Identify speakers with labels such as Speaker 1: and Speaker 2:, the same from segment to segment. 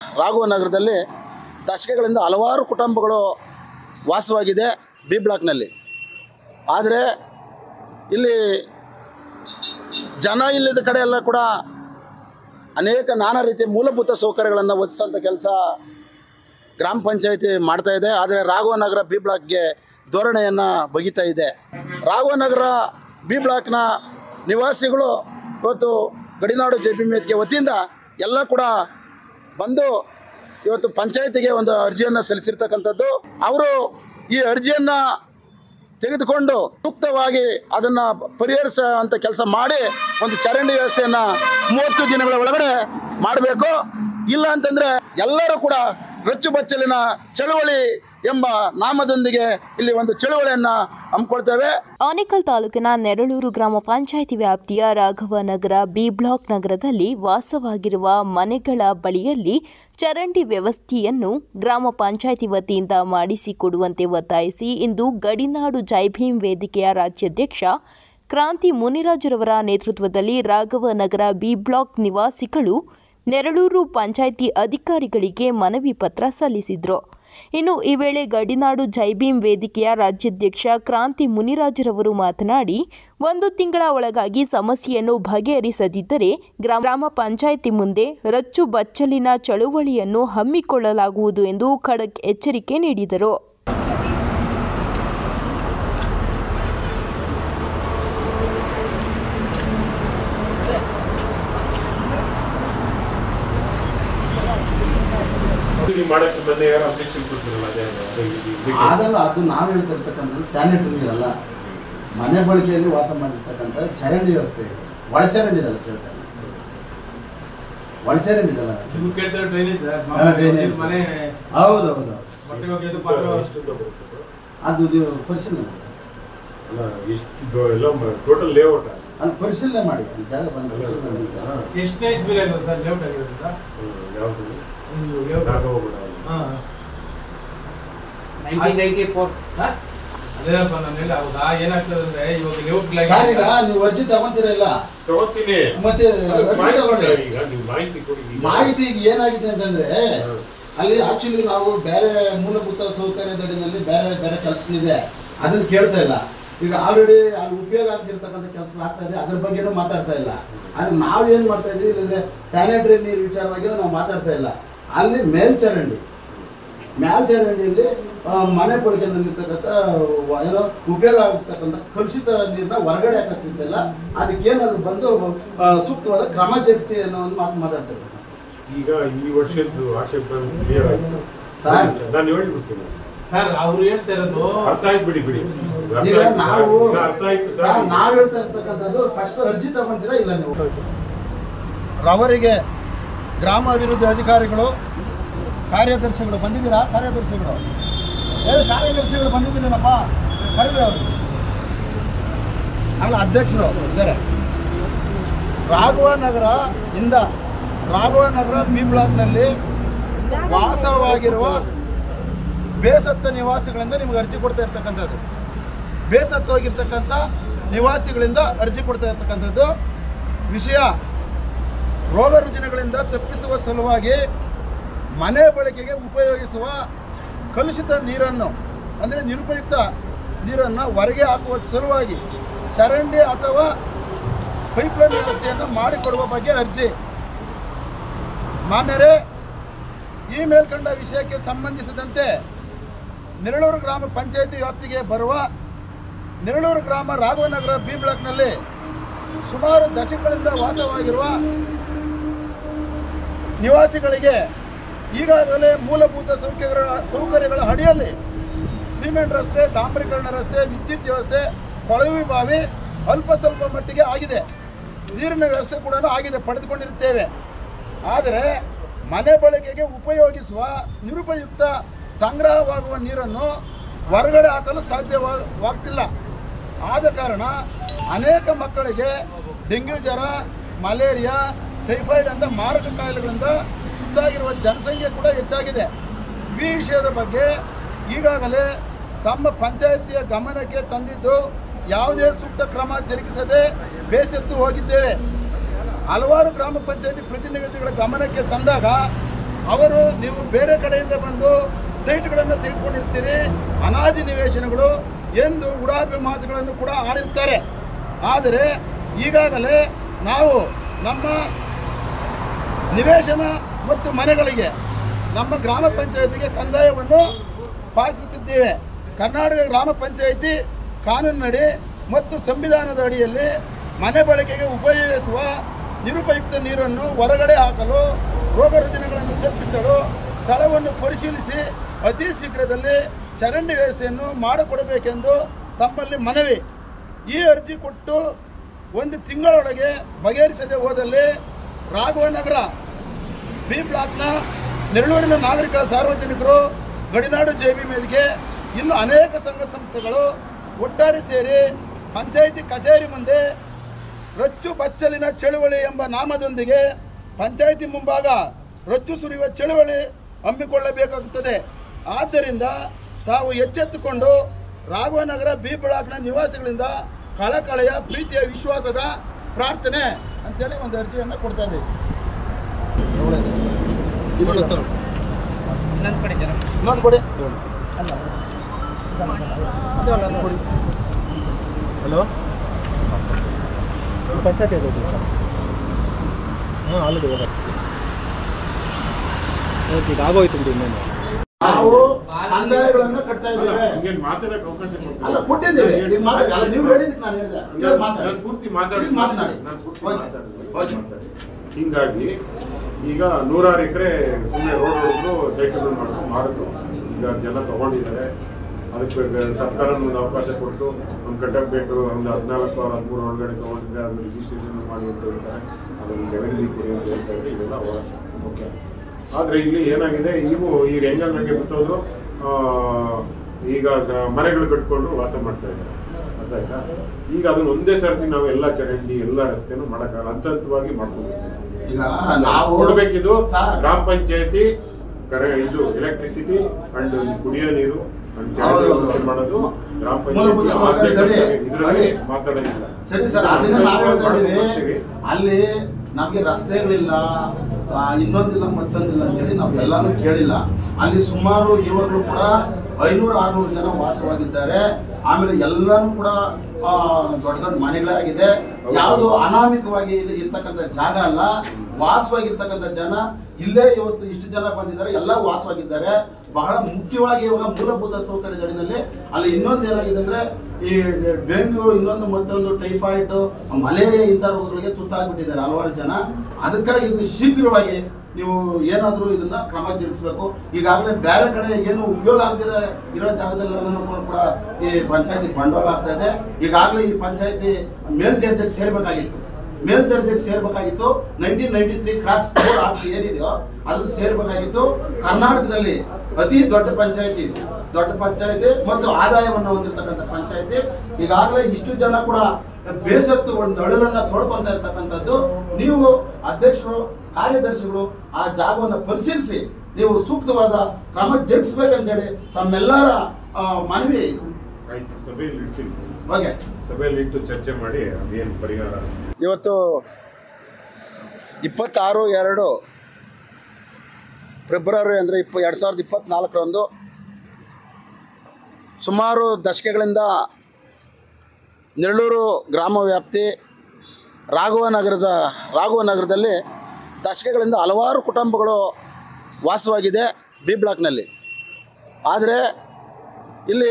Speaker 1: ರಾಘವನಗರದಲ್ಲಿ ದಶಕಗಳಿಂದ ಹಲವಾರು ಕುಟುಂಬಗಳು ವಾಸವಾಗಿದೆ ಬಿ ಬ್ಲಾಕ್ನಲ್ಲಿ ಆದರೆ ಇಲ್ಲಿ ಜನ ಇಲ್ಲದ ಕಡೆ ಎಲ್ಲ ಕೂಡ ಅನೇಕ ನಾನಾ ರೀತಿಯ ಮೂಲಭೂತ ಸೌಕರ್ಯಗಳನ್ನು ಒದಗಿಸುವಂಥ ಕೆಲಸ ಗ್ರಾಮ ಪಂಚಾಯಿತಿ ಮಾಡ್ತಾ ಇದೆ ಆದರೆ ರಾಘವನಗರ ಬಿ ಬ್ಲಾಕ್ಗೆ ಧೋರಣೆಯನ್ನು ಬಗಿತಾ ಇದೆ ರಾಘವನಗರ ಬಿ ಬ್ಲಾಕ್ನ ನಿವಾಸಿಗಳು ಇವತ್ತು ಗಡಿನಾಡು ಜೆ ಪಿ ವೇದಿಕೆ ವತಿಯಿಂದ ಎಲ್ಲ ಕೂಡ ಬಂದು ಇವತ್ತು ಪಂಚಾಯತಿಗೆ ಒಂದು ಅರ್ಜಿಯನ್ನು ಸಲ್ಲಿಸಿರ್ತಕ್ಕಂಥದ್ದು ಅವರು ಈ ಅರ್ಜಿಯನ್ನು ತೆಗೆದುಕೊಂಡು ಸೂಕ್ತವಾಗಿ ಅದನ್ನು ಪರಿಹರಿಸುವಂಥ ಕೆಲಸ ಮಾಡಿ ಒಂದು ಚರಂಡಿ ವ್ಯವಸ್ಥೆಯನ್ನು ಮೂವತ್ತು ದಿನಗಳ ಒಳಗಡೆ ಮಾಡಬೇಕು ಇಲ್ಲ ಅಂತಂದರೆ ಎಲ್ಲರೂ ಕೂಡ ರಚ್ಚುಬಚ್ಚಲಿನ ಚಳುವಳಿ ಎಂಬ ನಾಮದೊಂದಿಗೆ ಇಲ್ಲಿ ಒಂದು ಚಳುವಳಿಯನ್ನು ಹಮ್ಮಿಕೊಳ್ತೇವೆ
Speaker 2: ಆನೇಕಲ್ ತಾಲೂಕಿನ ನೆರಳೂರು ಗ್ರಾಮ ಪಂಚಾಯಿತಿ ವ್ಯಾಪ್ತಿಯ ರಾಘವನಗರ ಬಿ ಬ್ಲಾಕ್ ನಗರದಲ್ಲಿ ವಾಸವಾಗಿರುವ ಮನೆಗಳ ಬಳಿಯಲ್ಲಿ ಚರಂಡಿ ವ್ಯವಸ್ಥೆಯನ್ನು ಗ್ರಾಮ ಪಂಚಾಯಿತಿ ವತಿಯಿಂದ ಮಾಡಿಸಿಕೊಡುವಂತೆ ಒತ್ತಾಯಿಸಿ ಇಂದು ಗಡಿನಾಡು ಜೈಭೀಮ್ ವೇದಿಕೆಯ ರಾಜ್ಯಾಧ್ಯಕ್ಷ ಕ್ರಾಂತಿ ಮುನಿರಾಜುರವರ ನೇತೃತ್ವದಲ್ಲಿ ರಾಘವನಗರ ಬಿ ಬ್ಲಾಕ್ ನಿವಾಸಿಗಳು ನೆರಳೂರು ಪಂಚಾಯಿತಿ ಅಧಿಕಾರಿಗಳಿಗೆ ಮನವಿ ಪತ್ರ ಸಲ್ಲಿಸಿದ್ರು ಇನ್ನು ಈ ವೇಳೆ ಗಡಿನಾಡು ಜೈಭೀಮ್ ವೇದಿಕೆಯ ರಾಜ್ಯಾಧ್ಯಕ್ಷ ಕ್ರಾಂತಿ ಮುನಿರಾಜುರವರು ಮಾತನಾಡಿ ಒಂದು ತಿಂಗಳ ಒಳಗಾಗಿ ಸಮಸ್ಯೆಯನ್ನು ಬಗೆಹರಿಸದಿದ್ದರೆ ಗ್ರಾಮ ಪಂಚಾಯಿತಿ ಮುಂದೆ ರಚ್ಚು ಬಚ್ಚಲಿನ ಚಳುವಳಿಯನ್ನು ಹಮ್ಮಿಕೊಳ್ಳಲಾಗುವುದು ಎಂದು ಖಡಕ್ ಎಚ್ಚರಿಕೆ ನೀಡಿದರು
Speaker 3: ನೀವು ಮಾಡಕ್ಕೆ ಮೊನ್ನೆ ಯಾರು ಅಬ್ಜೆಕ್ಷನ್ ಕೊಟ್ಟಿರಲ್ಲ ಅದೇ ಅದು ಇದು- ಇದಕ್ಕೆ.
Speaker 4: ಅದಲ್ಲ ಅದು ನಾವು ಹೇಳ್ತಿರ್ತಕ್ಕಂಥದ್ದು ಸ್ಯಾನಿಟರಿ ನೀರಲ್ಲ ಮನೆ ಬಳಕೆಯಲ್ಲಿ ವಾಸ ಮಾಡಿರ್ತಕ್ಕಂಥ ಚರಂಡಿ ವ್ಯವಸ್ಥೆ ಇದೆ ಒಳಚರಂಡಿ ಇದಲ್ಲ ಕೇಳ್ತಾ ಇದ್ದೀನಿ ಒಳಚರಂಡಿ ಇದಲ್ಲ
Speaker 5: ನೀವು ಕೇಳ್ತಾರೆ ಡ್ರೈನೇಜ್ ಸರ್
Speaker 4: ಹಾ, drainage.
Speaker 5: ಮನೆ
Speaker 4: ಹೌದು ಹೌದು
Speaker 5: ಬಟ್ಟೆ ಒಗೆಯೋದು ಪಾತ್ರೆ
Speaker 3: ಎಷ್ಟು ಅಂತ ಬರುತ್ತೆ?
Speaker 4: ಅದು ನೀವು ಪರಿಶೀಲನೆ ಮಾಡಿ
Speaker 3: ಅಲ್ಲ ಎಷ್ಟು ಎಲ್ಲ ಟೋಟಲ್ ಲೇಔಟ್
Speaker 4: ಅಲ್ಲಿ ಪರಿಶೀಲನೆ ಮಾಡಿ ಅಲ್ಲಿ ಜಾಗ ಬಂದು ಪರಿಶೀಲನೆ ಮಾಡಿ
Speaker 5: ಎಷ್ಟನೇ ಇಸ್ವಿಲಿ ಆಗಿದೆ ಸರ್ ಲೇಔಟ್ ಆಗಿರೋದ್ರಿಂದ
Speaker 3: ಯಾವುದು
Speaker 5: ಇದು ಲೇಔಟ್
Speaker 3: ನಾಗಹೋಗ್ಬಿಡ
Speaker 5: ಹಾ
Speaker 6: ನೈನ್ಟೀನ್
Speaker 5: ಹಾ? ಅದೇನಪ್ಪ ನಾನು ಹೇಳಿ ಹೌದಾ ಏನಾಗ್ತದೆ ಅಂದ್ರೆ ಇವಾಗ ಲೇಔಟ್
Speaker 4: ಸರ್ ಈಗ ನೀವು ಅರ್ಜಿ ತಗೊಂತೀರಲ್ಲ
Speaker 3: ತಗೋತೀನಿ
Speaker 4: ಮತ್ತೆ
Speaker 3: ಅದಕ್ಕೆ ಮಾಹಿತಿ
Speaker 4: ಅರ್ಜಿ
Speaker 3: ಕೊಡಿ
Speaker 4: ತಗೊಳ್ಳಿ.
Speaker 3: ಈಗ ನೀವು ಮಾಹಿತಿ ಕೊಡಿ ಈಗ.
Speaker 4: ಮಾಹಿತಿ ಈಗ ಏನಾಗಿದೆ ಅಂತಂದ್ರೆ
Speaker 3: ಹಾ.
Speaker 4: ಅಲ್ಲಿ ಆಕ್ಚುಲಿ ನಾವು ಬೇರೆ ಮೂಲಭೂತ ಸೌಕರ್ಯದಡಿನಲ್ಲಿ ಬೇರೆ ಬೇರೆ ಕೆಲಸಗಳಿದೆ ಅದನ್ನ ಕೇಳ್ತಾ ಇಲ್ಲ ಈಗ ಆಲ್ರೆಡಿ ಅಲ್ಲಿ ಉಪಯೋಗ ಆಗ್ತಿರ್ತಕ್ಕಂಥ ಕೆಲಸಗಳು ಆಗ್ತಾ ಇದೆ ಅದ್ರ ಬಗ್ಗೆನೂ ಮಾತಾಡ್ತಾ ಇಲ್ಲ ಆದ್ರೆ ನಾವು ಏನು ಮಾಡ್ತಾ ಇದ್ವಿ ಇಲ್ಲಂದ್ರೆ ಸ್ಯಾನಿಟರಿ ನೀರು ವಿಚಾರವಾಗಿ ನಾವು ಮಾತಾಡ್ತಾ ಇಲ್ಲ ಅಲ್ಲಿ ಮೇಲ್ಚರಂಡಿ ಮೇಲ್ಚರಂಡಿಯಲ್ಲಿ ಆ, ಮನೆ ಬಳಕೆಯಲ್ಲಿರ್ತಕ್ಕಂಥ ವ- ಏನೋ ಉಪಯೋಗ ಆಗ್ತಕ್ಕಂಥ ಕಲುಷಿತ ನೀರನ್ನ ಹೊರಗಡೆ ಹಾಕಕ್ಕಿಂತಲ್ಲ ಅದಕ್ಕೇನಾದ್ರು ಬಂದು ಆ, ಸೂಕ್ತವಾದ ಕ್ರಮ ಜರುಗಿಸಿ ಅನ್ನೋ ಒಂದು ಮಾತು ಮಾತಾಡ್ತಿರ್ತಾರೆ
Speaker 3: ಈಗ ಈ ವರ್ಷದ್ದು ಆಕ್ಷೇಪ ಕ್ಲಿಯರ್ ಆಯ್ತು
Speaker 4: ಸರ್.
Speaker 3: ನಾನು ಹೇಳ್ಬಿಡ್ತೀನಿ
Speaker 5: ಸರ್ ಅವ್ರು ಹೇಳ್ತಾ ಇರೋದು
Speaker 3: ಅರ್ಥ ಆಯ್ತು ಬಿಡಿ ಬಿಡಿ ಅರ್ಥ
Speaker 4: ಈಗ
Speaker 3: ಆಯ್ತು ಸರ್.
Speaker 4: ನಾವು
Speaker 3: ಈಗ ಅರ್ಥ ಆಯ್ತು
Speaker 4: ಸರ್
Speaker 3: ಸರ್
Speaker 4: ನಾವು ಹೇಳ್ತಾ ಇರ್ತಕ್ಕಂಥದ್ದು ಫಸ್ಟ್ ಅರ್ಜಿ ತಗೊಂತೀರಾ ಇಲ್ಲ ನೀವು ರವರಿಗೆ ಗ್ರಾಮ ಅಭಿವೃದ್ಧಿ ಅಧಿಕಾರಿಗಳು ಕಾರ್ಯದರ್ಶಿಗಳು ಬಂದಿದ್ದೀರಾ ಕಾರ್ಯದರ್ಶಿಗಳು ಏ ಕಾರ್ಯದರ್ಶಿಗಳು ಬಂದಿದ್ದೀರೇನಪ್ಪ ಕರೀರಿ ಅವರು ಅಲ್ಲ ಅಧ್ಯಕ್ಷರು ಇದ್ದಾರೆ ರಾಘವನಗರ ಇಂದ ರಾಘವನಗರ ಬಿ ಬ್ಲಾಕ್ನಲ್ಲಿ ವಾಸವಾಗಿರುವ ಬೇಸತ್ತ ನಿವಾಸಿಗಳಿಂದ ನಿಮ್ಗೆ ಅರ್ಜಿ ಕೊಡ್ತಾ ಇರ್ತಕ್ಕಂಥದ್ದು ಬೇಸತ್ತು ಹೋಗಿರ್ತಕ್ಕಂಥ ನಿವಾಸಿಗಳಿಂದ ಅರ್ಜಿ ಕೊಡ್ತಾ ಇರ್ತಕ್ಕಂಥದ್ದು ವಿಷಯ ರೋಗ ರುಜಿನಗಳಿಂದ ತಪ್ಪಿಸುವ ಸಲುವಾಗಿ ಮನೆ ಬಳಕೆಗೆ ಉಪಯೋಗಿಸುವ ಕಲುಷಿತ ನೀರನ್ನು ಅಂದರೆ ನಿರುಪಯುಕ್ತ ನೀರನ್ನು ಹೊರಗೆ ಹಾಕುವ ಸಲುವಾಗಿ ಚರಂಡಿ ಅಥವಾ ಪೈಪ್ಲೈನ್ ವ್ಯವಸ್ಥೆಯನ್ನು ಮಾಡಿಕೊಡುವ ಬಗ್ಗೆ ಅರ್ಜಿ ಮಾನ್ಯರೇ ಈ ಮೇಲ್ಕಂಡ ವಿಷಯಕ್ಕೆ ಸಂಬಂಧಿಸಿದಂತೆ ನೆರಳೂರು ಗ್ರಾಮ ಪಂಚಾಯಿತಿ ವ್ಯಾಪ್ತಿಗೆ ಬರುವ ನೆರಳೂರು ಗ್ರಾಮ ರಾಘವನಗರ ಬಿ ಬ್ಲಾಕ್ನಲ್ಲಿ ಸುಮಾರು ದಶಕಗಳಿಂದ ವಾಸವಾಗಿರುವ ನಿವಾಸಿಗಳಿಗೆ ಈಗಾಗಲೇ ಮೂಲಭೂತ ಸೌಕರ್ಯಗಳ ಸೌಕರ್ಯಗಳ ಅಡಿಯಲ್ಲಿ ಸಿಮೆಂಟ್ ರಸ್ತೆ ಡಾಂಬರೀಕರಣ ರಸ್ತೆ ವಿದ್ಯುತ್ ವ್ಯವಸ್ಥೆ ಕೊಳವೆ ಬಾವಿ ಅಲ್ಪ ಸ್ವಲ್ಪ ಮಟ್ಟಿಗೆ ಆಗಿದೆ ನೀರಿನ ವ್ಯವಸ್ಥೆ ಕೂಡ ಆಗಿದೆ ಪಡೆದುಕೊಂಡಿರುತ್ತೇವೆ ಆದರೆ ಮನೆ ಬಳಕೆಗೆ ಉಪಯೋಗಿಸುವ ನಿರುಪಯುಕ್ತ ಸಂಗ್ರಹವಾಗುವ ನೀರನ್ನು ಹೊರಗಡೆ ಹಾಕಲು ಸಾಧ್ಯವಾಗ್ತಿಲ್ಲ ಆದ ಕಾರಣ ಅನೇಕ ಮಕ್ಕಳಿಗೆ ಡೆಂಗ್ಯೂ ಜ್ವರ ಮಲೇರಿಯಾ ಟೈಫಾಯ್ಡ್ ಅಂತ ಮಾರಕ ಕಾಯಿಲೆಗಳಿಂದ ತುತ್ತಾಗಿರುವ ಜನಸಂಖ್ಯೆ ಕೂಡ ಹೆಚ್ಚಾಗಿದೆ ಈ ವಿಷಯದ ಬಗ್ಗೆ ಈಗಾಗಲೇ ತಮ್ಮ ಪಂಚಾಯಿತಿಯ ಗಮನಕ್ಕೆ ತಂದಿದ್ದು ಯಾವುದೇ ಸೂಕ್ತ ಕ್ರಮ ಜರುಗಿಸದೆ ಬೇಸತ್ತು ಹೋಗಿದ್ದೇವೆ ಹಲವಾರು ಗ್ರಾಮ ಪಂಚಾಯತಿ ಪ್ರತಿನಿಧಿಗಳ ಗಮನಕ್ಕೆ ತಂದಾಗ ಅವರು ನೀವು ಬೇರೆ ಕಡೆಯಿಂದ ಬಂದು ಸೈಟ್ಗಳನ್ನು ತೆಗೆದುಕೊಂಡಿರ್ತೀರಿ ಅನಾದಿ ನಿವೇಶನಗಳು ಎಂದು ಉಡಾಪಿ ಮಾತುಗಳನ್ನು ಕೂಡ ಆಡಿರ್ತಾರೆ ಆದರೆ ಈಗಾಗಲೇ ನಾವು ನಮ್ಮ ನಿವೇಶನ ಮತ್ತು ಮನೆಗಳಿಗೆ ನಮ್ಮ ಗ್ರಾಮ ಪಂಚಾಯತಿಗೆ ಕಂದಾಯವನ್ನು ಪಾಲಿಸುತ್ತಿದ್ದೇವೆ ಕರ್ನಾಟಕ ಗ್ರಾಮ ಪಂಚಾಯಿತಿ ಕಾನೂನಿನಡಿ ಮತ್ತು ಸಂವಿಧಾನದ ಅಡಿಯಲ್ಲಿ ಮನೆ ಬಳಕೆಗೆ ಉಪಯೋಗಿಸುವ ನಿರುಪಯುಕ್ತ ನೀರನ್ನು ಹೊರಗಡೆ ಹಾಕಲು ರೋಗ ರುಜಿನಗಳನ್ನು ತಪ್ಪಿಸಲು ಸ್ಥಳವನ್ನು ಪರಿಶೀಲಿಸಿ ಅತಿ ಶೀಘ್ರದಲ್ಲಿ ಚರಂಡಿ ವ್ಯವಸ್ಥೆಯನ್ನು ಮಾಡಿಕೊಡಬೇಕೆಂದು ತಮ್ಮಲ್ಲಿ ಮನವಿ ಈ ಅರ್ಜಿ ಕೊಟ್ಟು ಒಂದು ತಿಂಗಳೊಳಗೆ ಬಗೆಹರಿಸದೆ ಹೋದಲ್ಲಿ ರಾಘವನಗರ ಬಿ ಬ್ಲಾಕ್ನ ನೆರಳೂರಿನ ನಾಗರಿಕ ಸಾರ್ವಜನಿಕರು ಗಡಿನಾಡು ಜೆ ಬಿ ಮೇಲಿಗೆ ಇನ್ನು ಅನೇಕ ಸಂಘ ಸಂಸ್ಥೆಗಳು ಒಟ್ಟಾರೆ ಸೇರಿ ಪಂಚಾಯಿತಿ ಕಚೇರಿ ಮುಂದೆ ರಚ್ಚು ಬಚ್ಚಲಿನ ಚಳುವಳಿ ಎಂಬ ನಾಮದೊಂದಿಗೆ ಪಂಚಾಯಿತಿ ಮುಂಭಾಗ ರಚ್ಚು ಸುರಿಯುವ ಚಳುವಳಿ ಹಮ್ಮಿಕೊಳ್ಳಬೇಕಾಗುತ್ತದೆ ಆದ್ದರಿಂದ ತಾವು ಎಚ್ಚೆತ್ತುಕೊಂಡು ರಾಘವನಗರ ಬಿ ಬ್ಲಾಕ್ನ ನಿವಾಸಿಗಳಿಂದ ಕಳಕಳೆಯ ಪ್ರೀತಿಯ ವಿಶ್ವಾಸದ ಪ್ರಾರ್ಥನೆ ಅಂತೇಳಿ ಒಂದು ಅರ್ಜಿಯನ್ನು ಕೊಡ್ತಾ ಇದ್ದೀವಿ ನೋಡಿ ಕೊಡಿ
Speaker 6: ಹಲೋ ಪಂಚಾಯತಿ ಹೋಗಿ ಸರ್ ಹಾಂ ಆಲ್ರೆಡಿ ಹೋಗೋದು ಓಕೆ ಈಗ ಆಗೋಯ್ತು ಬಿಡಿ ಇನ್ನೇನು
Speaker 4: ನಾವು ಕಂದಾಯಗಳನ್ನು ಕಟ್ತಾ ಇದ್ದೇವೆ
Speaker 3: ಹಂಗೇನ್ ಮಾತಾಡಕ್ಕೆ ಅವಕಾಶ
Speaker 4: ಅಲ್ಲ ಕೊಟ್ಟಿದ್ದೇವೆ ಈಗ ಮಾತಾಡಿ ಅಲ್ಲ ನೀವು ಹೇಳಿದ್ದಕ್ಕೆ ನಾನು ಹೇಳಿದೆ ಇವಾಗ ಮಾತಾಡಿ
Speaker 3: ನಾನು ಪೂರ್ತಿ ಮಾತಾಡಿ
Speaker 4: ಈಗ ಮಾತನಾಡಿ
Speaker 3: ನಾನು ಪೂರ್ತಿ
Speaker 4: ಓಕೆ.
Speaker 3: ಮಾತಾಡ್ತೀನಿ.
Speaker 4: ಓಕೆ.
Speaker 3: ಮಾತಾಡಿ. ಹಿಂಗಾಗಿ ಈಗ ನೂರಾರು ಎಕರೆ ಸುಮ್ಮನೆ ರೋಡ್ ಹೊಡೆದ್ರು ಸೈಕಲ್ ಮಾಡ್ಕೊಂಡು ಮಾಡಿದ್ರು ಈಗ ಜನ ತಗೊಂಡಿದ್ದಾರೆ ಅದಕ್ಕೆ ಗ- ಸರ್ಕಾರ ಒಂದು ಅವಕಾಶ ಕೊಟ್ಟು ಒಂದು ಕಟ್ಟಬೇಕು ಒಂದು ಹದಿನಾಲ್ಕು ಅವ್ರ ಹದಿಮೂರು ಒಳಗಡೆ ತಗೊಂಡಿದ್ರೆ ಅದು ರಿಜಿಸ್ಟ್ರೇಷನ್ ಮಾಡಿ ಅಂತ ಹೇಳ್ತಾರೆ ಅದನ್ನು ರೆವೆನ್ಯೂ ಕೊಡಿ ಅಂತ ಹೇಳ್ತಾರೆ ಇದೆಲ್ಲ ಓಕೆ ಆದರೆ ಇಲ್ಲಿ ಏನಾಗಿದೆ ಇವು ಈಗ ಹೆಂಗಂಗೆ ಬಿಟ್ಟೋದ್ರು ಆ, ಈಗ ಸ- ಮನೆಗಳು ಕಟ್ಕೊಂಡು ವಾಸ ಮಾಡ್ತಾ ಇದ್ದಾರೆ ಅರ್ಥ ಆಯ್ತಾ ಈಗ ಅದನ್ನ ಒಂದೇ ಸರ್ತಿ ನಾವು ಎಲ್ಲ ಚರಂಡಿ ಎಲ್ಲ ರಸ್ತೆನೂ ಮಾಡಕ್ಕಾಗಲ್ಲ ಹಂತ ಹಂತವಾಗಿ ಮಾಡ್ಕೊಂಡು
Speaker 4: ಈಗ ನಾವು
Speaker 3: ಕೊಡ್ಬೇಕಿದು
Speaker 4: ಸರ್,
Speaker 3: ಗ್ರಾಮ ಪಂಚಾಯತಿ ಕರೆ ಇದು ಎಲೆಕ್ಟ್ರಿಸಿಟಿ ಅಂಡ್ ಕುಡಿಯೋ ನೀರು ಅಂಡ್ ಚರಂಡಿ
Speaker 4: ಹೌದು,
Speaker 3: ವ್ಯವಸ್ಥೆ
Speaker 4: ಹೌದು.
Speaker 3: ಮಾಡೋದು ಗ್ರಾಮ
Speaker 4: ಮೂಲಭೂತ
Speaker 3: ಪಂಚಾಯತಿ
Speaker 4: ಸೌಕರ್ಯದಡಿ
Speaker 3: ಇದರಲ್ಲಿ
Speaker 4: ಅಡಿ.
Speaker 3: ಮಾತಾಡಂಗಿಲ್ಲ
Speaker 4: ಸರಿ ಸರ್ ಅದನ್ನ ನಾವು ಹೇಳ್ತಾ ಇದೀವಿ
Speaker 3: ಮಾಡ್ತೀವಿ.
Speaker 4: ಅಲ್ಲಿ ನಮಗೆ ರಸ್ತೆಗಳಿಲ್ಲ ಆ, ಇನ್ನೊಂದಿಲ್ಲ ಮತ್ತೊಂದಿಲ್ಲ ಅಂತೇಳಿ ನಾವು ಎಲ್ಲಾನು ಕೇಳಿಲ್ಲ ಅಲ್ಲಿ ಸುಮಾರು ಇವಾಗಲೂ ಕೂಡ ಐನೂರು ಆರ್ನೂರು ಜನ ವಾಸವಾಗಿದ್ದಾರೆ ಆಮೇಲೆ ಎಲ್ಲಾನು ಕೂಡ ಆ, ದೊಡ್ಡ ದೊಡ್ಡ ಮನೆಗಳೇ ಆಗಿದೆ ಯಾವುದು ಅನಾಮಿಕವಾಗಿ ಇಲ್ಲಿ ಇರ್ತಕ್ಕಂಥ ಜಾಗ ಅಲ್ಲ ವಾಸವಾಗಿರ್ತಕ್ಕಂಥ ಜನ ಇಲ್ಲೇ ಇವತ್ತು ಇಷ್ಟು ಜನ ಬಂದಿದ್ದಾರೆ ಎಲ್ಲ ವಾಸವಾಗಿದ್ದಾರೆ ಬಹಳ ಮುಖ್ಯವಾಗಿ ಇವಾಗ ಮೂಲಭೂತ ಸೌಕರ್ಯದ ಅಡಿನಲ್ಲಿ ಅಲ್ಲಿ ಇನ್ನೊಂದು ಏನಾಗಿದೆ ಅಂದ್ರೆ ಈ ಡೆಂಗ್ಯೂ ಇನ್ನೊಂದು ಮತ್ತೊಂದು ಟೈಫಾಯ್ಡ್ ಮಲೇರಿಯಾ ಇಂಥ ರೋಗಗಳಿಗೆ ತುತ್ತಾಗ್ಬಿಟ್ಟಿದ್ದಾರೆ ಹಲವಾರು ಜನ ಅದಕ್ಕಾಗಿ ಇದು ಶೀಘ್ರವಾಗಿ ನೀವು ಏನಾದರೂ ಇದನ್ನ ಕ್ರಮ ಜರುಗಿಸಬೇಕು ಈಗಾಗಲೇ ಬೇರೆ ಕಡೆ ಏನು ಉಪಯೋಗ ಆಗದಿರ ಇರೋ ಜಾಗದಲ್ಲೆಲ್ಲನೂ ಕೂಡ ಕೂಡ ಈ ಪಂಚಾಯತಿ ಬಂಡವಾಳ ಆಗ್ತಾ ಇದೆ ಈಗಾಗಲೇ ಈ ಪಂಚಾಯತಿ ಮೇಲ್ದರ್ಜೆಗೆ ಸೇರ್ಬೇಕಾಗಿತ್ತು ಮೇಲ್ದರ್ಜೆಗೆ ಸೇರ್ಬೇಕಾಗಿತ್ತು nineteen ninety three cross board act ಏನಿದೆಯೋ ಅದು ಸೇರ್ಬೇಕಾಗಿತ್ತು ಕರ್ನಾಟಕದಲ್ಲಿ ಅತಿ ದೊಡ್ಡ ಪಂಚಾಯತಿ ಇದು ದೊಡ್ಡ ಪಂಚಾಯತಿ ಮತ್ತು ಆದಾಯವನ್ನು ಹೊಂದಿರತಕ್ಕಂಥ ಪಂಚಾಯತಿ ಈಗಾಗಲೇ ಇಷ್ಟು ಜನ ಕೂಡ ಬೇಸತ್ತು ಒಂದು ಅಳಲನ್ನ ತೊಡ್ಕೊಂತ ಇರ್ತಕ್ಕಂಥದ್ದು ನೀವು ಅಧ್ಯಕ್ಷರು ಕಾರ್ಯದರ್ಶಿಗಳು ಆ ಜಾಗವನ್ನು ಪರಿಶೀಲಿಸಿ ನೀವು ಸೂಕ್ತವಾದ ಕ್ರಮ ಜರುಗಿಸ್ಬೇಕಂತೇಳಿ ತಮ್ಮೆಲ್ಲರ ಆ, ಮನವಿ ಇದು
Speaker 3: ಆಯ್ತು ಸಭೆಯಲ್ಲಿ ಇಡ್ತೀನಿ
Speaker 4: ಓಕೆ
Speaker 3: ಸಭೆಯಲ್ಲಿ ಇಟ್ಟು ಚರ್ಚೆ ಮಾಡಿ ಅದೇನು ಪರಿಹಾರ
Speaker 1: ಇವತ್ತು ಇಪ್ಪತ್ತಾರು ಎರಡು ಫೆಬ್ರವರಿ ಅಂದರೆ ಇಪ್ಪ ಎರಡು ಸಾವಿರದ ಇಪ್ಪತ್ತ್ನಾಲ್ಕರಂದು ಸುಮಾರು ದಶಕಗಳಿಂದ ನೆರಳೂರು ಗ್ರಾಮ ವ್ಯಾಪ್ತಿ ರಾಘವನಗರದ ರಾಘವನಗರದಲ್ಲಿ ದಶಕಗಳಿಂದ ಹಲವಾರು ಕುಟುಂಬಗಳು ವಾಸವಾಗಿದೆ ಬಿ ಬ್ಲಾಕ್ನಲ್ಲಿ ಆದರೆ ಇಲ್ಲಿ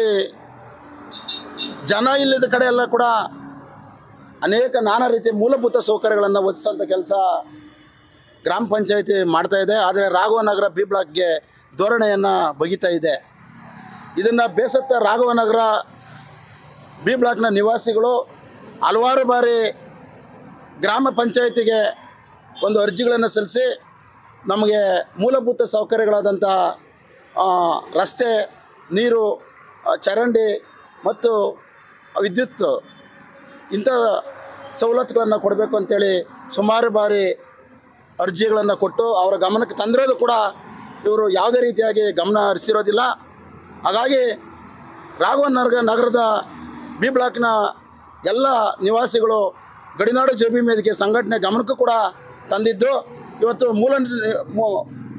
Speaker 1: ಜನ ಇಲ್ಲದ ಕಡೆ ಎಲ್ಲ ಕೂಡ ಅನೇಕ ನಾನಾ ರೀತಿಯ ಮೂಲಭೂತ ಸೌಕರ್ಯಗಳನ್ನು ಒದಗಿಸೋಂಥ ಕೆಲಸ ಗ್ರಾಮ ಪಂಚಾಯತಿ ಮಾಡ್ತಾ ಇದೆ ಆದರೆ ರಾಘವನಗರ ಬಿ ಬ್ಲಾಕ್ಗೆ ಧೋರಣೆಯನ್ನು ಬಗಿತಾ ಇದೆ ಇದನ್ನು ಬೇಸತ್ತ ರಾಘವನಗರ ಬಿ ಬ್ಲಾಕ್ನ ನಿವಾಸಿಗಳು ಹಲವಾರು ಬಾರಿ ಗ್ರಾಮ ಪಂಚಾಯತಿಗೆ ಒಂದು ಅರ್ಜಿಗಳನ್ನು ಸಲ್ಲಿಸಿ ನಮಗೆ ಮೂಲಭೂತ ಸೌಕರ್ಯಗಳಾದಂಥ ಆ, ರಸ್ತೆ ನೀರು ಆ, ಚರಂಡಿ ಮತ್ತು ವಿದ್ಯುತ್ ಇಂಥ ಸವಲತ್ತುಗಳನ್ನು ಕೊಡಬೇಕು ಅಂತೇಳಿ ಸುಮಾರು ಬಾರಿ ಅರ್ಜಿಗಳನ್ನು ಕೊಟ್ಟು ಅವರ ಗಮನಕ್ಕೆ ತಂದಿರೋದು ಕೂಡ ಇವರು ಯಾವುದೇ ರೀತಿಯಾಗಿ ಗಮನ ಹರಿಸಿರೋದಿಲ್ಲ ಹಾಗಾಗಿ ರಾಘವನಗರ ನಗರದ ಬಿ ಬ್ಲಾಕ್ನ ಎಲ್ಲ ನಿವಾಸಿಗಳು ಗಡಿನಾಡು ಜೆ ಬಿ ಮೇದಿಗೆ ಸಂಘಟನೆ ಗಮನಕ್ಕೂ ಕೂಡ ತಂದಿದ್ದು ಇವತ್ತು ಮೂಲ ಮೂ-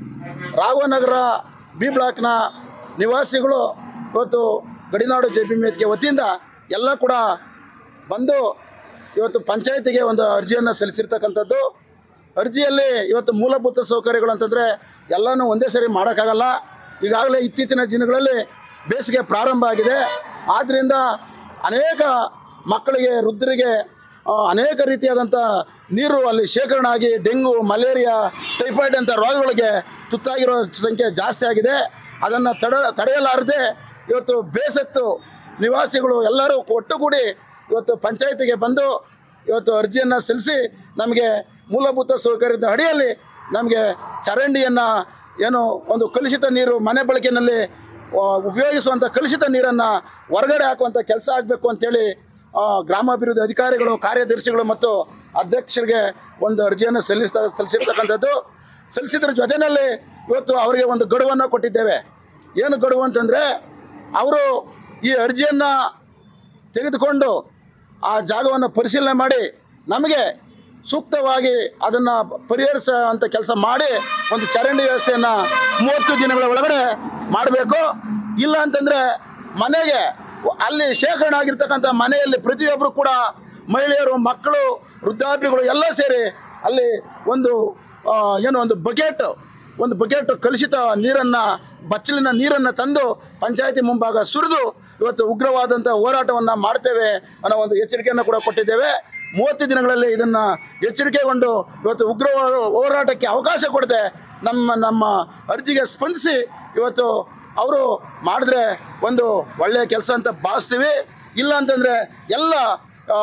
Speaker 1: ರಾಘವನಗರ ಬಿ ಬ್ಲಾಕ್ನ ನಿವಾಸಿಗಳು ಇವತ್ತು ಗಡಿನಾಡು ಜೆ ಪಿ ವೇದಿಕೆ ವತಿಯಿಂದ ಎಲ್ಲ ಕೂಡ ಬಂದು ಇವತ್ತು ಪಂಚಾಯತಿಗೆ ಒಂದು ಅರ್ಜಿಯನ್ನು ಸಲ್ಲಿಸಿರ್ತಕ್ಕಂಥದ್ದು ಅರ್ಜಿಯಲ್ಲಿ ಇವತ್ತು ಮೂಲಭೂತ ಸೌಕರ್ಯಗಳು ಅಂತಂದರೆ ಎಲ್ಲನೂ ಒಂದೇ ಸರಿ ಮಾಡೋಕ್ಕಾಗಲ್ಲ ಈಗಾಗಲೇ ಇತ್ತೀಚಿನ ದಿನಗಳಲ್ಲಿ ಬೇಸಿಗೆ ಪ್ರಾರಂಭ ಆಗಿದೆ ಆದ್ದರಿಂದ ಅನೇಕ ಮಕ್ಕಳಿಗೆ ವೃದ್ಧರಿಗೆ ಆ, ಅನೇಕ ರೀತಿಯಾದಂಥ ನೀರು ಅಲ್ಲಿ ಶೇಖರಣೆ ಆಗಿ ಡೆಂಗು ಮಲೇರಿಯಾ ಟೈಫಾಯ್ಡ್ ಅಂತ ರೋಗಗಳಿಗೆ ತುತ್ತಾಗಿರೋ ಸಂಖ್ಯೆ ಜಾಸ್ತಿ ಆಗಿದೆ ಅದನ್ನು ತಡ ತಡೆಯಲಾರದೆ ಇವತ್ತು ಬೇಸತ್ತು ನಿವಾಸಿಗಳು ಎಲ್ಲರೂ ಒಟ್ಟುಗೂಡಿ ಇವತ್ತು ಪಂಚಾಯತಿಗೆ ಬಂದು ಇವತ್ತು ಅರ್ಜಿಯನ್ನು ಸಲ್ಲಿಸಿ ನಮಗೆ ಮೂಲಭೂತ ಸೌಕರ್ಯದ ಅಡಿಯಲ್ಲಿ ನಮಗೆ ಚರಂಡಿಯನ್ನು ಏನು ಒಂದು ಕಲುಷಿತ ನೀರು ಮನೆ ಬಳಕೆಯಲ್ಲಿ ಆ, ಉಪಯೋಗಿಸುವಂಥ ಕಲುಷಿತ ನೀರನ್ನು ಹೊರಗಡೆ ಹಾಕುವಂಥ ಕೆಲಸ ಆಗಬೇಕು ಅಂತೇಳಿ ಆ, ಗ್ರಾಮಾಭಿವೃದ್ಧಿ ಅಧಿಕಾರಿಗಳು ಕಾರ್ಯದರ್ಶಿಗಳು ಮತ್ತು ಅಧ್ಯಕ್ಷರಿಗೆ ಒಂದು ಅರ್ಜಿಯನ್ನು ಸಲ್ಲಿಸ್ತಾ ಸಲ್ಲಿಸಿರ್ತಕ್ಕಂಥದ್ದು ಸಲ್ಲಿಸಿದ್ರ ಜೊತೆಯಲ್ಲಿ ಇವತ್ತು ಅವರಿಗೆ ಒಂದು ಗಡುವನ್ನು ಕೊಟ್ಟಿದ್ದೇವೆ ಏನು ಗಡುವು ಅಂತಂದರೆ ಅವರು ಈ ಅರ್ಜಿಯನ್ನು ತೆಗೆದುಕೊಂಡು ಆ ಜಾಗವನ್ನು ಪರಿಶೀಲನೆ ಮಾಡಿ ನಮಗೆ ಸೂಕ್ತವಾಗಿ ಅದನ್ನು ಪರಿಹರಿಸುವಂಥ ಕೆಲಸ ಮಾಡಿ ಒಂದು ಚರಂಡಿ ವ್ಯವಸ್ಥೆಯನ್ನು ಮೂವತ್ತು ದಿನಗಳ ಒಳಗಡೆ ಮಾಡಬೇಕು ಇಲ್ಲ ಅಂತಂದರೆ ಮನೆಗೆ ಅಲ್ಲಿ ಶೇಖರಣೆ ಆಗಿರ್ತಕ್ಕಂಥ ಮನೆಯಲ್ಲಿ ಪ್ರತಿಯೊಬ್ಬರು ಕೂಡ ಮಹಿಳೆಯರು ಮಕ್ಕಳು ವೃದ್ಧಾಪ್ಯಗಳು ಎಲ್ಲ ಸೇರಿ ಅಲ್ಲಿ ಒಂದು ಆ, ಏನು ಒಂದು ಬಕೆಟ್ ಒಂದು ಬಕೆಟ್ ಕಲುಷಿತ ನೀರನ್ನು ಬಚ್ಚಲಿನ ನೀರನ್ನು ತಂದು ಪಂಚಾಯತಿ ಮುಂಭಾಗ ಸುರಿದು ಇವತ್ತು ಉಗ್ರವಾದಂಥ ಹೋರಾಟವನ್ನು ಮಾಡ್ತೇವೆ ಅನ್ನೋ ಒಂದು ಎಚ್ಚರಿಕೆಯನ್ನು ಕೂಡ ಕೊಟ್ಟಿದ್ದೇವೆ ಮೂವತ್ತು ದಿನಗಳಲ್ಲಿ ಇದನ್ನು ಎಚ್ಚರಿಕೆಗೊಂಡು ಇವತ್ತು ಉಗ್ರ ಹೋರಾಟಕ್ಕೆ ಅವಕಾಶ ಕೊಡದೆ ನಮ್ಮ ನಮ್ಮ ಅರ್ಜಿಗೆ ಸ್ಪಂದಿಸಿ ಇವತ್ತು ಅವರು ಮಾಡಿದ್ರೆ ಒಂದು ಒಳ್ಳೆಯ ಕೆಲಸ ಅಂತ ಭಾವಿಸ್ತೀವಿ ಇಲ್ಲ ಅಂತಂದರೆ ಎಲ್ಲ ಆ,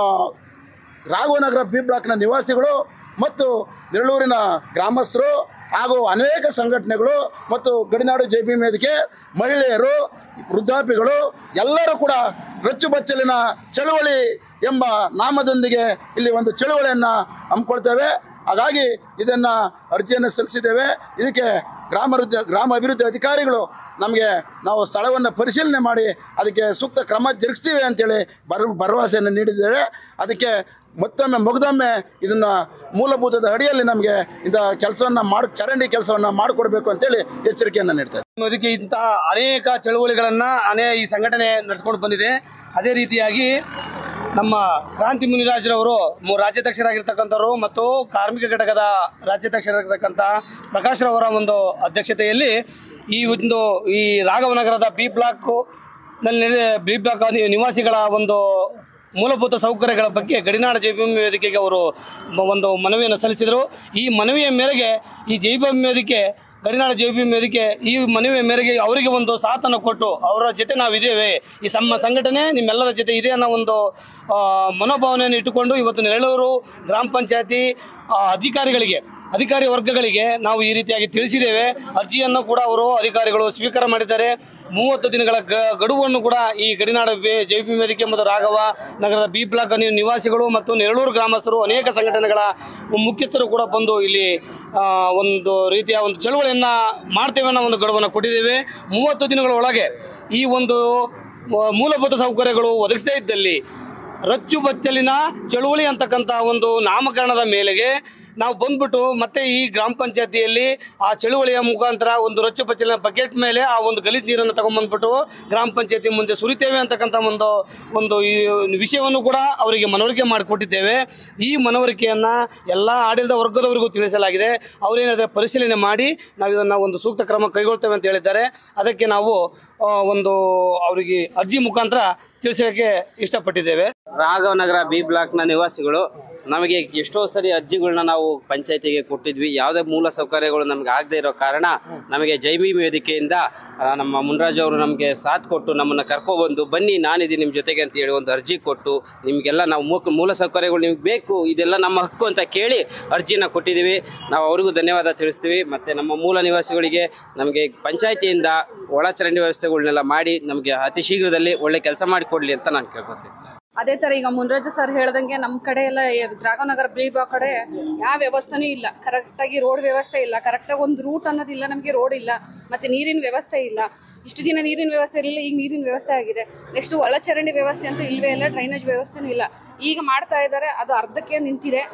Speaker 1: ರಾಘವನಗರ ಬಿ ಬ್ಲಾಕ್ನ ನಿವಾಸಿಗಳು ಮತ್ತು ನೆರಳೂರಿನ ಗ್ರಾಮಸ್ಥರು ಹಾಗೂ ಅನೇಕ ಸಂಘಟನೆಗಳು ಮತ್ತು ಗಡಿನಾಡು ಜೆ ಪಿ ವೇದಿಕೆ ಮಹಿಳೆಯರು ವೃದ್ಧಾಪಿಗಳು ಎಲ್ಲರೂ ಕೂಡ ರಚ್ಚುಬಚ್ಚಲಿನ ಚಳುವಳಿ ಎಂಬ ನಾಮದೊಂದಿಗೆ ಇಲ್ಲಿ ಒಂದು ಚಳುವಳಿಯನ್ನು ಹಮ್ಮಿಕೊಳ್ತೇವೆ ಹಾಗಾಗಿ ಇದನ್ನು ಅರ್ಜಿಯನ್ನು ಸಲ್ಲಿಸಿದ್ದೇವೆ ಇದಕ್ಕೆ ಗ್ರಾಮ ವೃದ್ಧಿ- ಗ್ರಾಮ ಅಭಿವೃದ್ಧಿ ಅಧಿಕಾರಿಗಳು ನಮಗೆ ನಾವು ಸ್ಥಳವನ್ನು ಪರಿಶೀಲನೆ ಮಾಡಿ ಅದಕ್ಕೆ ಸೂಕ್ತ ಕ್ರಮ ಜರುಗಿಸ್ತೀವಿ ಅಂತೇಳಿ ಭರ ಭರವಸೆಯನ್ನು ನೀಡಿದ್ದೇವೆ ಅದಕ್ಕೆ ಮತ್ತೊಮ್ಮೆ ಮುಗ್ದೊಮ್ಮೆ ಇದನ್ನು ಮೂಲಭೂತದ ಅಡಿಯಲ್ಲಿ ನಮಗೆ ಇಂಥ ಕೆಲಸವನ್ನು ಮಾಡಿ ಚರಂಡಿ ಕೆಲಸವನ್ನು ಮಾಡಿಕೊಡ್ಬೇಕು ಅಂತೇಳಿ ಎಚ್ಚರಿಕೆಯನ್ನು ನೀಡ್ತೇವೆ
Speaker 7: ಅದಕ್ಕೆ ಇಂತಹ ಅನೇಕ ಚಳುವಳಿಗಳನ್ನು ಅನೇ ಈ ಸಂಘಟನೆ ನಡೆಸ್ಕೊಂಡು ಬಂದಿದೆ ಅದೇ ರೀತಿಯಾಗಿ ನಮ್ಮ ಕ್ರಾಂತಿ ಮುನಿರಾಜರವರು ಮು- ರಾಜ್ಯಾಧ್ಯಕ್ಷರಾಗಿರ್ತಕ್ಕಂಥವ್ರು ಮತ್ತು ಕಾರ್ಮಿಕ ಘಟಕದ ರಾಜ್ಯಾಧ್ಯಕ್ಷರಾಗಿರ್ತಕ್ಕಂಥ ಪ್ರಕಾಶ್ ರವರ ಒಂದು ಅಧ್ಯಕ್ಷತೆಯಲ್ಲಿ ಈ ಒಂದು ಈ ರಾಘವನಗರದ ಬಿ ಬ್ಲಾಕ್ ನಲ್ಲಿ ನೆಲೆ- ಬಿ ಬ್ಲಾಕ್ ನಿ- ನಿವಾಸಿಗಳ ಒಂದು ಮೂಲಭೂತ ಸೌಕರ್ಯಗಳ ಬಗ್ಗೆ ಗಡಿನಾಡ ಜೈಭೂಮಿ ವೇದಿಕೆಗೆ ಅವರು ಮ- ಒಂದು ಮನವಿಯನ್ನು ಸಲ್ಲಿಸಿದರು ಈ ಮನವಿಯ ಮೇರೆಗೆ ಈ ಜೈಭೂಮಿ ವೇದಿಕೆ ಗಡಿನಾಡ ಜೈಭೂಮಿ ವೇದಿಕೆ ಈ ಮನವಿಯ ಮೇರೆಗೆ ಅವರಿಗೆ ಒಂದು ಸಾಥನ್ನು ಕೊಟ್ಟು ಅವರ ಜೊತೆ ನಾವಿದ್ದೇವೆ ಈ ನಮ್ಮ ಸಂಘಟನೆ ನಿಮ್ಮೆಲ್ಲರ ಜೊತೆ ಇದೆ ಅನ್ನೋ ಒಂದು ಆ, ಮನೋಭಾವನೆಯನ್ನು ಇಟ್ಟುಕೊಂಡು ಇವತ್ತು ನೆರಳೂರು ಗ್ರಾಮ ಪಂಚಾಯತಿ ಅಧಿಕಾರಿಗಳಿಗೆ ಅಧಿಕಾರಿ ವರ್ಗಗಳಿಗೆ ನಾವು ಈ ರೀತಿಯಾಗಿ ತಿಳಿಸಿದ್ದೇವೆ ಅರ್ಜಿಯನ್ನು ಕೂಡ ಅವರು ಅಧಿಕಾರಿಗಳು ಸ್ವೀಕಾರ ಮಾಡಿದ್ದಾರೆ ಮೂವತ್ತು ದಿನಗಳ ಗ- ಗಡುವನ್ನು ಕೂಡ ಈ ಗಡಿನಾಡ ಬೆ- ಜೈಪಿ ವೇದಿಕೆ ಮತ್ತು ರಾಘವ ನಗರದ ಬಿ ಬ್ಲಾಕ್ ನಿ- ನಿವಾಸಿಗಳು ಮತ್ತು ನೆರಳೂರು ಗ್ರಾಮಸ್ಥರು ಅನೇಕ ಸಂಘಟನೆಗಳ ಮುಖ್ಯಸ್ಥರು ಕೂಡ ಬಂದು ಇಲ್ಲಿ ಆ, ಒಂದು ರೀತಿಯ ಒಂದು ಚಳುವಳಿಯನ್ನು ಮಾಡ್ತೇವೆ ಅನ್ನೋ ಒಂದು ಗಡುವನ್ನು ಕೊಟ್ಟಿದ್ದೇವೆ ಮೂವತ್ತು ದಿನಗಳ ಒಳಗೆ ಈ ಒಂದು ಆ, ಮೂಲಭೂತ ಸೌಕರ್ಯಗಳು ಒದಗಿಸದೇ ಇದ್ದಲ್ಲಿ ರಚ್ಚು ಬಚ್ಚಲಿನ ಚಳುವಳಿ ಅಂತಕ್ಕಂಥ ಒಂದು ನಾಮಕರಣದ ಮೇಲೆಗೆ ನಾವು ಬಂದ್ಬಿಟ್ಟು ಮತ್ತೆ ಈ ಗ್ರಾಮ ಪಂಚಾಯತಿಯಲ್ಲಿ ಆ ಚಳುವಳಿಯ ಮುಖಾಂತರ ಒಂದು ರಚ್ಚು ಬಚ್ಚಲಿನ ಬಕೆಟ್ ಮೇಲೆ ಆ ಒಂದು ಗಲೀಜು ನೀರನ್ನು ತಗೊಂಡ್ಬಂದ್ಬಿಟ್ಟು ಗ್ರಾಮ ಪಂಚಾಯತಿ ಮುಂದೆ ಸುರಿತೇವೆ ಅಂತಕ್ಕಂಥ ಒಂದು ಒಂದು ಈ ವಿಷಯವನ್ನು ಕೂಡ ಅವರಿಗೆ ಮನವರಿಕೆ ಮಾಡಿಕೊಟ್ಟಿದ್ದೇವೆ ಈ ಮನವರಿಕೆಯನ್ನು ಎಲ್ಲ ಆಡಳಿತ ವರ್ಗದವರಿಗೂ ತಿಳಿಸಲಾಗಿದೆ ಅವರೇನಾದರೆ ಪರಿಶೀಲನೆ ಮಾಡಿ ನಾವು ಇದನ್ನು ಒಂದು ಸೂಕ್ತ ಕ್ರಮ ಕೈಗೊಳ್ತೇವೆ ಅಂತ ಹೇಳಿದ್ದಾರೆ ಅದಕ್ಕೆ ನಾವು ಆ, ಒಂದು ಅವರಿಗೆ ಅರ್ಜಿ ಮುಖಾಂತರ ತಿಳಿಸೋಕ್ಕೆ ಇಷ್ಟಪಟ್ಟಿದ್ದೇವೆ
Speaker 8: ರಾಘವನಗರ ಬಿ ಬ್ಲಾಕ್ನ ನಿವಾಸಿಗಳು ನಮಗೆ ಎಷ್ಟೋ ಸರಿ ಅರ್ಜಿಗಳನ್ನ ನಾವು ಪಂಚಾಯತಿಗೆ ಕೊಟ್ಟಿದ್ವಿ ಯಾವುದೇ ಮೂಲ ಸೌಕರ್ಯಗಳು ನಮಗೆ ಆಗದೆ ಇರೋ ಕಾರಣ ನಮಗೆ ಜೈಮಿ ವೇದಿಕೆಯಿಂದ ಆ, ನಮ್ಮ ಮುನ್ರಾಜ್ ಅವರು ನಮಗೆ ಸಾಥ್ ಕೊಟ್ಟು ನಮ್ಮನ್ನು ಕರ್ಕೊಬಂದು ಬನ್ನಿ ನಾನಿದ್ದೀನಿ ನಿಮ್ಮ ಜೊತೆಗೆ ಅಂತ ಹೇಳಿ ಒಂದು ಅರ್ಜಿ ಕೊಟ್ಟು ನಿಮಗೆಲ್ಲ ನಾವು ಮೂಕ ಮೂಲ ಸೌಕರ್ಯಗಳು ನಿಮ್ಗೆ ಬೇಕು ಇದೆಲ್ಲ ನಮ್ಮ ಹಕ್ಕು ಅಂತ ಕೇಳಿ ಅರ್ಜಿನ ಕೊಟ್ಟಿದ್ದೀವಿ ನಾವು ಅವರಿಗೂ ಧನ್ಯವಾದ ತಿಳಿಸ್ತೀವಿ ಮತ್ತು ನಮ್ಮ ಮೂಲ ನಿವಾಸಿಗಳಿಗೆ ನಮಗೆ ಪಂಚಾಯತಿಯಿಂದ ಒಳಚರಂಡಿ ವ್ಯವಸ್ಥೆಗಳನ್ನೆಲ್ಲ ಮಾಡಿ ನಮಗೆ ಅತಿ ಶೀಘ್ರದಲ್ಲಿ ಒಳ್ಳೆ ಕೆಲಸ ಮಾಡಿಕೊಡ್ಲಿ ಅಂತ ನಾನು ಕೇಳ್ಕೊತೀನಿ
Speaker 9: ಅದೇ ತರ ಈಗ ಮುನ್ರಾಜು ಸರ್ ಹೇಳ್ದಂಗೆ ನಮ್ಮ ಕಡೆ ಎಲ್ಲ ರಾಘವನಗರ ಬ್ಲೀಬಾ ಕಡೆ ಯಾವ ವ್ಯವಸ್ಥೆನೂ ಇಲ್ಲ ಕರೆಕ್ಟಾಗಿ ರೋಡ್ ವ್ಯವಸ್ಥೆ ಇಲ್ಲ ಕರೆಕ್ಟಾಗಿ ಒಂದು ರೂಟ್ ಅನ್ನೋದಿಲ್ಲ ನಮಗೆ ರೋಡ್ ಇಲ್ಲ ಮತ್ತೆ ನೀರಿನ ವ್ಯವಸ್ಥೆ ಇಲ್ಲ ಇಷ್ಟು ದಿನ ನೀರಿನ ವ್ಯವಸ್ಥೆ ಇರಲಿಲ್ಲ ಈಗ ನೀರಿನ ವ್ಯವಸ್ಥೆ ಆಗಿದೆ ನೆಕ್ಸ್ಟ್ ಒಳಚರಂಡಿ ವ್ಯವಸ್ಥೆ ಅಂತೂ ಇಲ್ಲವೇ ಇಲ್ಲ ಡ್ರೈನೇಜ್ ವ್ಯವಸ್ಥೆನೂ ಇಲ್ಲ ಈಗ ಮಾಡ್ತಾ ಇದ್ದಾರೆ ಅದು ಅರ್ಧಕ್ಕೆ ನಿಂತಿದೆ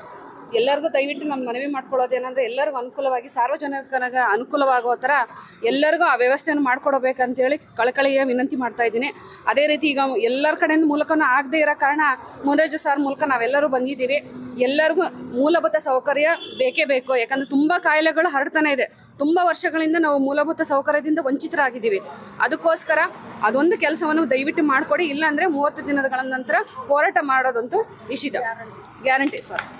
Speaker 9: ಎಲ್ಲರಿಗೂ ದಯವಿಟ್ಟು ನಾನು ಮನವಿ ಮಾಡ್ಕೊಳ್ಳೋದೇನೆಂದರೆ ಎಲ್ಲರಿಗೂ ಅನುಕೂಲವಾಗಿ ಸಾರ್ವಜನಿಕರಿಗೆ ಅನುಕೂಲವಾಗೋ ಥರ ಎಲ್ಲರಿಗೂ ಆ ವ್ಯವಸ್ಥೆಯನ್ನು ಮಾಡಿಕೊಡ್ಬೇಕಂತೇಳಿ ಕಳಕಳಿಯ ವಿನಂತಿ ಮಾಡ್ತಾ ಇದ್ದೀನಿ ಅದೇ ರೀತಿ ಈಗ ಎಲ್ಲರ ಕಡೆಯಿಂದ ಮೂಲಕನೂ ಆಗದೇ ಇರೋ ಕಾರಣ ಮುನ್ರಾಜು ಸರ್ ಮೂಲಕ ನಾವೆಲ್ಲರೂ ಬಂದಿದ್ದೀವಿ ಎಲ್ಲರಿಗೂ ಮೂಲಭೂತ ಸೌಕರ್ಯ ಬೇಕೇ ಬೇಕು ಯಾಕಂದರೆ ತುಂಬ ಕಾಯಿಲೆಗಳು ಹರಡ್ತಾನೆ ಇದೆ ತುಂಬ ವರ್ಷಗಳಿಂದ ನಾವು ಮೂಲಭೂತ ಸೌಕರ್ಯದಿಂದ ವಂಚಿತರಾಗಿದ್ದೀವಿ ಅದಕ್ಕೋಸ್ಕರ ಅದೊಂದು ಕೆಲಸವನ್ನು ದಯವಿಟ್ಟು ಮಾಡಿಕೊಡಿ ಇಲ್ಲಾಂದರೆ ಮೂವತ್ತು ದಿನಗಳ ನಂತರ ಹೋರಾಟ ಮಾಡೋದಂತೂ ನಿಷಿದ್ಧ ಗ್ಯಾರಂಟಿ ಸರ್